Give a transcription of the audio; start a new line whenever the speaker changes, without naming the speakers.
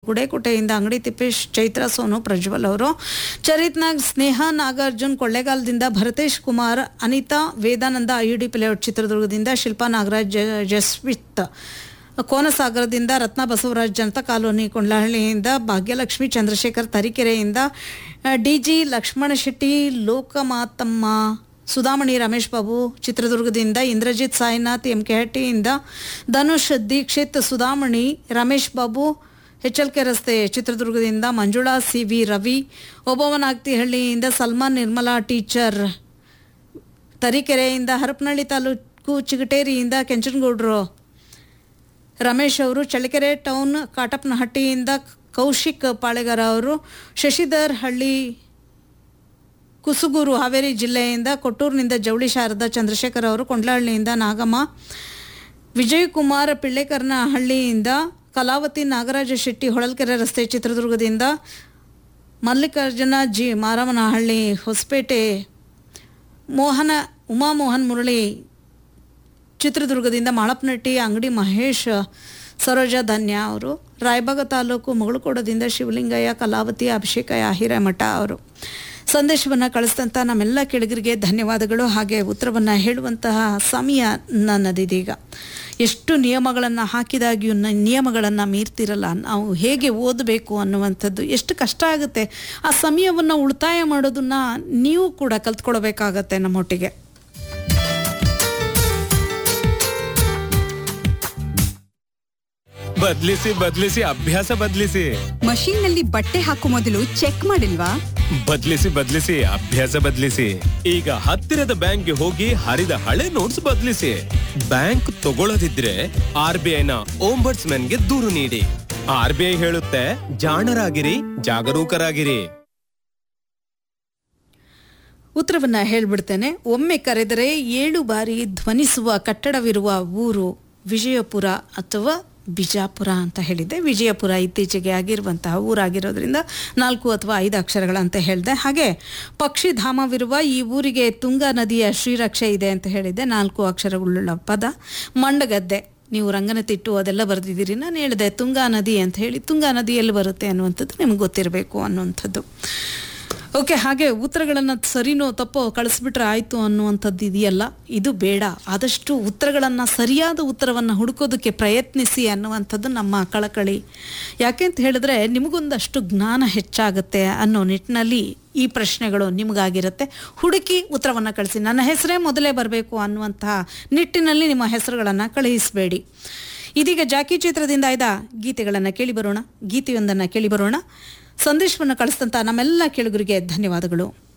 ಗುಡೇಕೋಟೆಯಿಂದ ಅಂಗಡಿ ತಿಪ್ಪೇಶ್ ಚೈತ್ರ ಸೋನು ಪ್ರಜ್ವಲ್ ಅವರು ಚರಿತ್ನಾಗ್ ಸ್ನೇಹ ನಾಗಾರ್ಜುನ್ ಕೊಳ್ಳೇಗಾಲದಿಂದ ಭರತೇಶ್ ಕುಮಾರ್ ಅನಿತಾ ವೇದಾನಂದ ಐಡಿ ಲೇಔಟ್ ಚಿತ್ರದುರ್ಗದಿಂದ ಶಿಲ್ಪಾ ನಾಗರಾಜ್ ಜ- ಜಸ್ವಿತ್ ಕೋನಸಾಗರದಿಂದ ರತ್ನ ಬಸವರಾಜ್ ಜನತಾ ಕಾಲೋನಿ ಕೊಂಡ್ಲಹಳ್ಳಿಯಿಂದ ಭಾಗ್ಯಲಕ್ಷ್ಮಿ ಚಂದ್ರಶೇಖರ್ ತರೀಕೆರೆಯಿಂದ ಡಿ ಜಿ ಲಕ್ಷ್ಮಣ ಶೆಟ್ಟಿ ಲೋಕಮಾತಮ್ಮ ಸುಧಾಮಣಿ ರಮೇಶ್ ಬಾಬು ಚಿತ್ರದುರ್ಗದಿಂದ ಇಂದ್ರಜಿತ್ ಸಾಯಿನಾಥ್ ಎಂ ಕೆ ಹಟ್ಟಿಯಿಂದ Dhanush Dikshit Sudhamani Ramesh Babu H L K ರಸ್ತೆ ಚಿತ್ರದುರ್ಗದಿಂದ ಮಂಜುಳಾ ಸಿ ವಿ ರವಿ ಒಬ್ಬವನಾಗ್ತಿಹಳ್ಳಿಯಿಂದ ಸಲ್ಮಾನ್ ನಿರ್ಮಲಾ ಟೀಚರ್ ತರೀಕೆರೆಯಿಂದ ಹರಪನಹಳ್ಳಿ ತಾಲೂಕು ಚಿಗಟೇರಿಯಿಂದ ಕೆಂಚನಗೌಡರು ರಮೇಶ್ ಅವರು ಚಳ್ಳಕೆರೆ ಟೌನ್ ಕಾಟಪ್ಪನಹಟ್ಟಿಯಿಂದ ಕೌಶಿಕ್ ಪಾಳೆಗಾರ ಅವರು ಶಶಿಧರ್ ಹಳ್ಳಿ ಕುಸುಗೂರು ಹಾವೇರಿ ಜಿಲ್ಲೆಯಿಂದ ಕೊಟ್ಟೂರಿನಿಂದ ಜವಳಿ ಶಾರದಾ ಚಂದ್ರಶೇಖರ್ ಅವರು ಕೊಂಡ್ಲಹಳ್ಳಿಯಿಂದ ನಾಗಮ್ಮ ವಿಜಯಕುಮಾರ್ ಪಿಳ್ಳೆಕರ್ನಹಳ್ಳಿಯಿಂದ ಕಲಾವತಿ ನಾಗರಾಜ ಶೆಟ್ಟಿ ಹೊಳಲ್ಕೆರೆ ರಸ್ತೆ ಚಿತ್ರದುರ್ಗದಿಂದ ಮಲ್ಲಿಕಾರ್ಜುನ ಜಿ ಮಾರಮ್ಮನಹಳ್ಳಿ ಹೊಸಪೇಟೆ ಮೋಹನ ಉಮಾಮೋಹನ್ ಮುರಳಿ ಚಿತ್ರದುರ್ಗದಿಂದ ಮಾಳಪ್ಪನಟ್ಟಿ ಅಂಗಡಿ ಮಹೇಶ್ ಸರೋಜ ಧನ್ಯ ಅವರು ರಾಯಬಾಗ ತಾಲೂಕು ಮಗಳಕೋಡದಿಂದ ಶಿವಲಿಂಗಯ್ಯ ಕಲಾವತಿ ಅಭಿಷೇಕಯ್ಯ ಹಿರೇಮಠ ಅವರು ಸಂದೇಶವನ್ನು ಕಳಿಸಿದಂಥ ನಮ್ಮೆಲ್ಲ ಕೆಳಗರಿಗೆ ಧನ್ಯವಾದಗಳು ಹಾಗೆ ಉತ್ತರವನ್ನು ಹೇಳುವಂತಹ ಸಮಯ ನನ್ನದಿದೀಗ ಎಷ್ಟು ನಿಯಮಗಳನ್ನು ಹಾಕಿದಾಗ್ಯೂ ನ ನಿಯಮಗಳನ್ನು ಮೀರ್ತಿರಲ್ಲ ನಾವು ಹೇಗೆ ಓದಬೇಕು ಅನ್ನುವಂಥದ್ದು ಎಷ್ಟು ಕಷ್ಟ ಆಗುತ್ತೆ ಆ ಸಮಯವನ್ನು ಉಳಿತಾಯ ಮಾಡೋದನ್ನ ನೀವು ಕೂಡ ಕಲ್ತ್ಕೊಳ್ಬೇಕಾಗತ್ತೆ ನಮ್ಮೊಟ್ಟಿಗೆ
ಬದ್ಲಿಸಿ ಬದ್ಲಿಸಿ ಅಭ್ಯಾಸ ಬದ್ಲಿಸಿ
ಮಷೀನ್ ನಲ್ಲಿ ಬಟ್ಟೆ ಹಾಕೋ ಮೊದಲು ಚೆಕ್ ಮಾಡಿಲ್ವಾ
ಬದ್ಲಿಸಿ ಬದ್ಲಿಸಿ ಅಭ್ಯಾಸ ಬದ್ಲಿಸಿ ಈಗ ಹತ್ತಿರದ ಬ್ಯಾಂಕ್ಗೆ ಹೋಗಿ ಹರಿದ ಹಳೆ ನೋಟ್ಸ್ ಬದ್ಲಿಸಿ ಬ್ಯಾಂಕ್ ತಗೊಳ್ಳದಿದ್ರೆ ಆರ್ ಬಿ ಐನ ಗೆ ದೂರು ನೀಡಿ ಆರ್ ಬಿ ಐ ಹೇಳುತ್ತೆ ಜಾಣರಾಗಿರಿ ಜಾಗರೂಕರಾಗಿರಿ
ಉತ್ತರವನ್ನ ಹೇಳ್ಬಿಡ್ತೇನೆ ಒಮ್ಮೆ ಕರೆದರೆ ಏಳು ಬಾರಿ ಧ್ವನಿಸುವ ಕಟ್ಟಡವಿರುವ ಊರು ವಿಜಯಪುರ ಅಥವಾ ಬಿಜಾಪುರ ಅಂತ ಹೇಳಿದ್ದೆ ವಿಜಯಪುರ ಇತ್ತೀಚೆಗೆ ಆಗಿರುವಂತಹ ಊರಾಗಿರೋದ್ರಿಂದ ನಾಲ್ಕು ಅಥವಾ ಐದು ಅಕ್ಷರಗಳಂತ ಹೇಳಿದೆ ಹಾಗೆ ಪಕ್ಷಿಧಾಮವಿರುವ ಈ ಊರಿಗೆ ತುಂಗಾ ನದಿಯ ಶ್ರೀರಕ್ಷೆ ಇದೆ ಅಂತ ಹೇಳಿದ್ದೆ ನಾಲ್ಕು ಅಕ್ಷರಗಳುಳ್ಳ ಪದ ಮಂಡಗದ್ದೆ ನೀವು ರಂಗನತಿಟ್ಟು ಅದೆಲ್ಲ ಬರೆದಿದ್ದೀರಿ ನಾನು ಹೇಳಿದೆ ತುಂಗಾ ನದಿ ಅಂತ ಹೇಳಿ ತುಂಗಾ ನದಿ ಎಲ್ಲಿ ಬರುತ್ತೆ ಅನ್ನುವಂಥದ್ದು ನಿಮ್ಗೆ ಗೊತ್ತಿರಬೇಕು ಅನ್ನುವಂಥದ್ದು ಓಕೆ ಹಾಗೆ ಉತ್ತರಗಳನ್ನು ಸರಿನೋ ತಪ್ಪೋ ಕಳಿಸ್ಬಿಟ್ರೆ ಆಯಿತು ಅನ್ನುವಂಥದ್ದು ಇದೆಯಲ್ಲ ಇದು ಬೇಡ ಆದಷ್ಟು ಉತ್ತರಗಳನ್ನು ಸರಿಯಾದ ಉತ್ತರವನ್ನು ಹುಡುಕೋದಕ್ಕೆ ಪ್ರಯತ್ನಿಸಿ ಅನ್ನುವಂಥದ್ದು ನಮ್ಮ ಕಳಕಳಿ ಯಾಕೆ ಅಂತ ಹೇಳಿದ್ರೆ ನಿಮಗೊಂದಷ್ಟು ಜ್ಞಾನ ಹೆಚ್ಚಾಗುತ್ತೆ ಅನ್ನೋ ನಿಟ್ಟಿನಲ್ಲಿ ಈ ಪ್ರಶ್ನೆಗಳು ನಿಮಗಾಗಿರುತ್ತೆ ಹುಡುಕಿ ಉತ್ತರವನ್ನು ಕಳಿಸಿ ನನ್ನ ಹೆಸರೇ ಮೊದಲೇ ಬರಬೇಕು ಅನ್ನುವಂತಹ ನಿಟ್ಟಿನಲ್ಲಿ ನಿಮ್ಮ ಹೆಸರುಗಳನ್ನು ಕಳುಹಿಸಬೇಡಿ ಇದೀಗ ಜಾಕಿ ಚಿತ್ರದಿಂದ ಆಯ್ದ ಗೀತೆಗಳನ್ನು ಕೇಳಿ ಬರೋಣ ಗೀತೆಯೊಂದನ್ನು ಕೇಳಿ ಬರೋಣ ಸಂದೇಶವನ್ನು ಕಳಿಸಿದಂಥ ನಮ್ಮೆಲ್ಲ ಕೇಳುಗರಿಗೆ ಧನ್ಯವಾದಗಳು